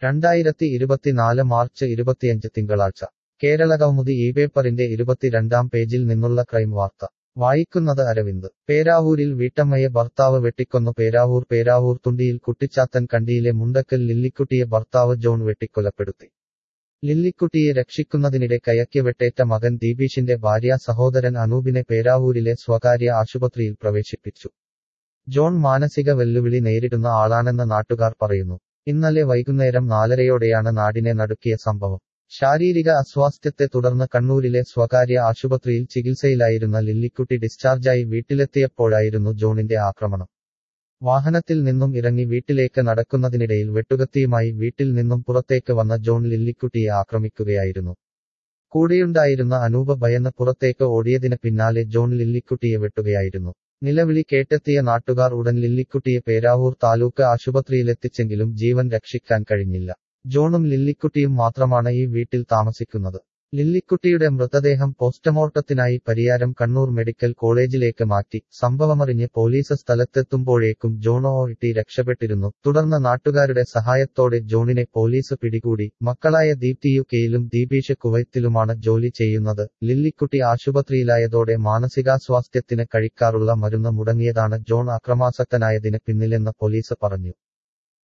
രണ്ടായിരത്തി ഇരുപത്തിനാല് മാർച്ച് ഇരുപത്തിയഞ്ച് തിങ്കളാഴ്ച കേരളകൗമുദി ഈ പേപ്പറിന്റെ ഇരുപത്തിരണ്ടാം പേജിൽ നിന്നുള്ള ക്രൈം വാർത്ത വായിക്കുന്നത് അരവിന്ദ് പേരാവൂരിൽ വീട്ടമ്മയെ ഭർത്താവ് വെട്ടിക്കൊന്നു പേരാവൂർ പേരാവൂർ തുണ്ടിയിൽ കുട്ടിച്ചാത്തൻ കണ്ടിയിലെ മുണ്ടക്കൽ ലില്ലിക്കുട്ടിയെ ഭർത്താവ് ജോൺ വെട്ടിക്കൊലപ്പെടുത്തി ലില്ലിക്കുട്ടിയെ രക്ഷിക്കുന്നതിനിടെ കയക്കി വെട്ടേറ്റ മകൻ ദീപീഷിന്റെ ഭാര്യ സഹോദരൻ അനൂപിനെ പേരാവൂരിലെ സ്വകാര്യ ആശുപത്രിയിൽ പ്രവേശിപ്പിച്ചു ജോൺ മാനസിക വെല്ലുവിളി നേരിടുന്ന ആളാണെന്ന് നാട്ടുകാർ പറയുന്നു ഇന്നലെ വൈകുന്നേരം നാലരയോടെയാണ് നാടിനെ നടുക്കിയ സംഭവം ശാരീരിക അസ്വാസ്ഥ്യത്തെ തുടർന്ന് കണ്ണൂരിലെ സ്വകാര്യ ആശുപത്രിയിൽ ചികിത്സയിലായിരുന്ന ലില്ലിക്കുട്ടി ഡിസ്ചാർജായി വീട്ടിലെത്തിയപ്പോഴായിരുന്നു ജോണിന്റെ ആക്രമണം വാഹനത്തിൽ നിന്നും ഇറങ്ങി വീട്ടിലേക്ക് നടക്കുന്നതിനിടയിൽ വെട്ടുകത്തിയുമായി വീട്ടിൽ നിന്നും പുറത്തേക്ക് വന്ന ജോൺ ലില്ലിക്കുട്ടിയെ ആക്രമിക്കുകയായിരുന്നു കൂടെയുണ്ടായിരുന്ന അനൂപ ഭയന്ന് പുറത്തേക്ക് ഓടിയതിന് പിന്നാലെ ജോൺ ലില്ലിക്കുട്ടിയെ വെട്ടുകയായിരുന്നു നിലവിളി കേട്ടെത്തിയ നാട്ടുകാർ ഉടൻ ലില്ലിക്കുട്ടിയെ പേരാവൂർ താലൂക്ക് ആശുപത്രിയിലെത്തിച്ചെങ്കിലും ജീവൻ രക്ഷിക്കാൻ കഴിഞ്ഞില്ല ജോണും ലില്ലിക്കുട്ടിയും മാത്രമാണ് ഈ വീട്ടിൽ താമസിക്കുന്നത് ലില്ലിക്കുട്ടിയുടെ മൃതദേഹം പോസ്റ്റ്മോർട്ടത്തിനായി പരിയാരം കണ്ണൂർ മെഡിക്കൽ കോളേജിലേക്ക് മാറ്റി സംഭവമറിഞ്ഞ് പോലീസ് സ്ഥലത്തെത്തുമ്പോഴേക്കും ജോണോ ഇട്ടി രക്ഷപ്പെട്ടിരുന്നു തുടർന്ന് നാട്ടുകാരുടെ സഹായത്തോടെ ജോണിനെ പോലീസ് പിടികൂടി മക്കളായ ദീപ്തി യു കെയിലും ദീപീഷ് കുവൈത്തിലുമാണ് ജോലി ചെയ്യുന്നത് ലില്ലിക്കുട്ടി ആശുപത്രിയിലായതോടെ മാനസികാസ്വാസ്ഥ്യത്തിന് കഴിക്കാറുള്ള മരുന്ന് മുടങ്ങിയതാണ് ജോൺ അക്രമാസക്തനായതിന് പിന്നിലെന്ന് പോലീസ് പറഞ്ഞു